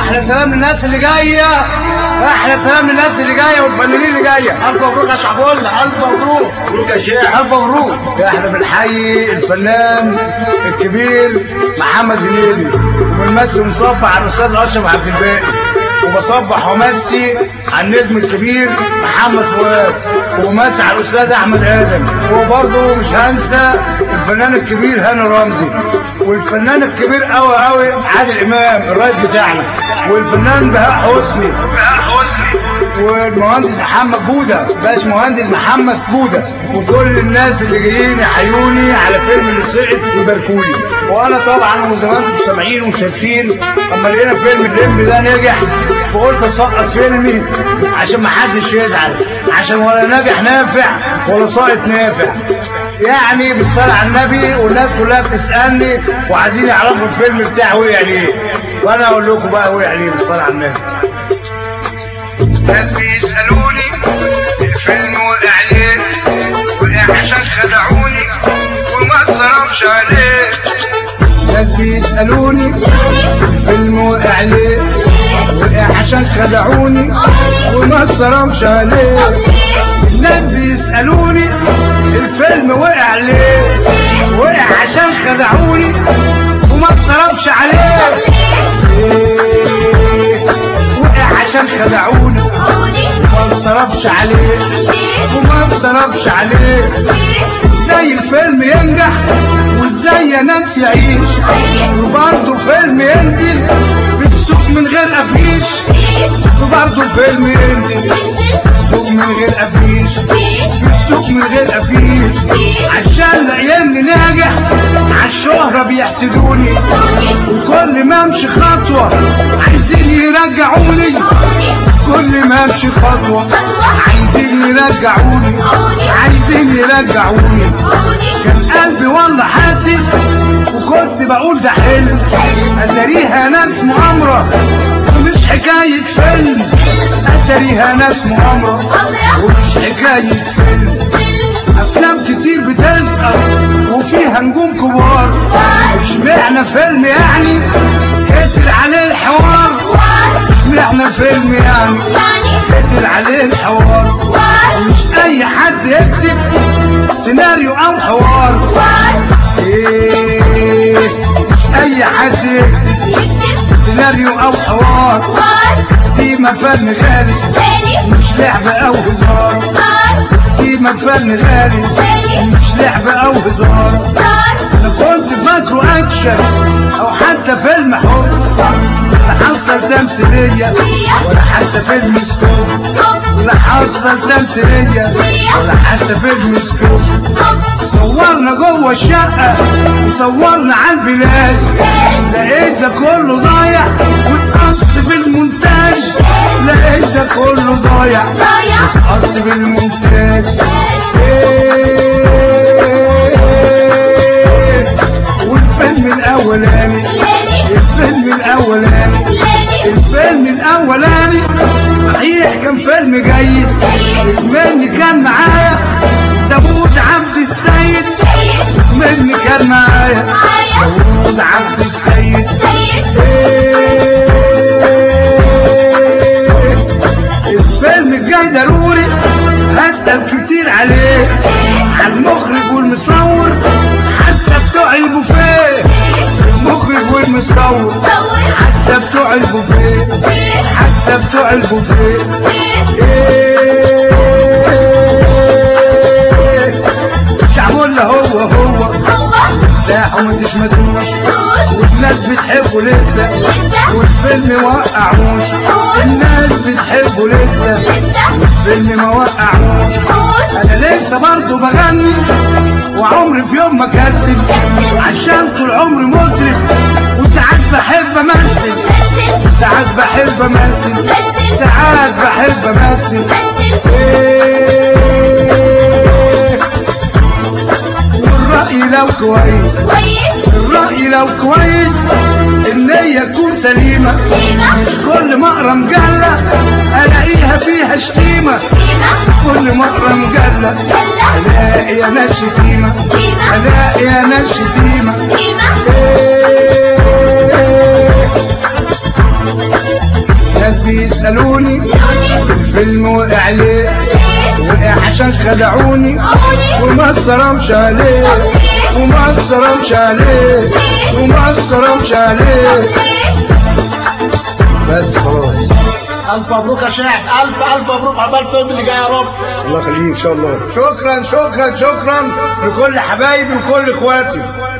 احلى سلام للناس اللي جايه احلى سلام للناس اللي جايه والفنانين اللي جايه الف مبروك يا شعبولة الف مبروك مبروك يا شيخ الف مبروك احنا بنحيي الفنان الكبير محمد هنيدي وبنمسي ومصبح على الاستاذ اشرف عبد الباقي وبصبح ومسي على النجم الكبير محمد فؤاد ومسي على الاستاذ احمد ادم وبرضه مش هنسى الفنان الكبير هاني رمزي والفنان الكبير قوي قوي عادل امام الرئيس بتاعنا والفنان بهاء حسني بهاء حسني والمهندس محمد بوده باش مهندس محمد بوده وكل الناس اللي جايين يحيوني على فيلم اللي سقط ويباركولي وانا طبعا وزي ما انتم سامعين وشايفين اما لقينا فيلم اللمب ده نجح فقلت اسقط فيلمي عشان ما حدش يزعل عشان ولا ناجح نافع ولا ساقط نافع يعني بالصلاة على النبي والناس كلها بتسألني وعايزين يعرفوا الفيلم بتاعي وقع ليه وانا اقول لكم بقى وقع ليه بالصلاة على النبي ناس بيسألوني الفيلم وقع ليه وقع عشان خدعوني وما اتصرفش عليه ناس بيسألوني الفيلم وقع ليه وقع عشان خدعوني وما اتصرفش عليه الناس بيسألوني الفيلم وقع ليه وقع عشان خدعوني وما اتصرفش عليه إيه، وقع عشان خدعوني وما اتصرفش عليه وما اتصرفش عليه ازاي الفيلم ينجح وازاي يا ناس يعيش وبرضه فيلم ينزل في السوق من غير افيش وبرضه فيلم ينزل في السوق من غير افيش في السوق من غير افيش عشان لقياني ناجح عالشهرة بيحسدوني وكل ما امشي خطوة عايزين يرجعوني كل ما امشي خطوة عايزين يرجعوني عايزين يرجعوني كان قلبي والله حاسس وكنت بقول ده حلم اتاريها ناس مؤامرة ومش حكاية فيلم اتاريها ناس مؤامرة ومش حكاية فيلم افلام كتير بتسأل وفيها نجوم كبار اشمعنى فيلم يعني كتر عليه الحوار اشمعنى فيلم يعني كتر عليه الحوار مش اي حد يكتب سيناريو او حوار ايه مش اي حد يكتب سيناريو او حوار سيما فن غالي مش لعبة او هزار سيما فن غالي مش لعبة او هزار انا كنت فاكره اكشن او حتى فيلم حب لا حصل تمثيلية ولا حتى فيلم سكوب لا حصل تمثيلية ولا حتى فيلم سكوب صورنا جوه الشقة وصورنا على البلاد لقيت ده كله ضايع واتقص بالمونتاج لقيت ده كله ضايع اتقص بالمونتاج إيه والفيلم الاولاني الفيلم الاولاني الفيلم الاولاني صحيح كان فيلم جيد مني كان معايا داوود عبد السيد مني كان معايا داوود عبد السيد إيه الفيلم الجاي ضروري هسأل كتير عليه على المخرج والمصور حتى بتوع البوفيه المخرج والمصور حتى بتوع البوفيه حتى بتوع البوفيه إيه شعبولة هو هو لا وما تشمتوش والناس بتحبه لسه والفيلم وقعوش الناس بتحبه لسه والفيلم ما وقعوش انا لسه برضه بغني وعمري في يوم ما كسل عشان طول عمري مطرب وساعات بحب امثل ساعات بحب امثل ساعات بحب امثل إيه والرأي لو كويس الرأي لو كويس النية تكون سليمة مش كل ما اقرا مجلة الاقيها فيها شتيمة كل ما اقرا مجلة الاقي انا شتيمة الاقي انا شتيمة إيه ناس بيسألوني الفيلم وقع ليه وقع عشان خدعوني وما اتصرمش عليه وما اتصرمش عليه وما اتصرمش عليه بس خلاص الف مبروك يا شاعر الف الف مبروك عقبال الفيلم اللي جاي يا رب الله يخليك ان شاء الله شكرا شكرا شكرا لكل حبايبي وكل اخواتي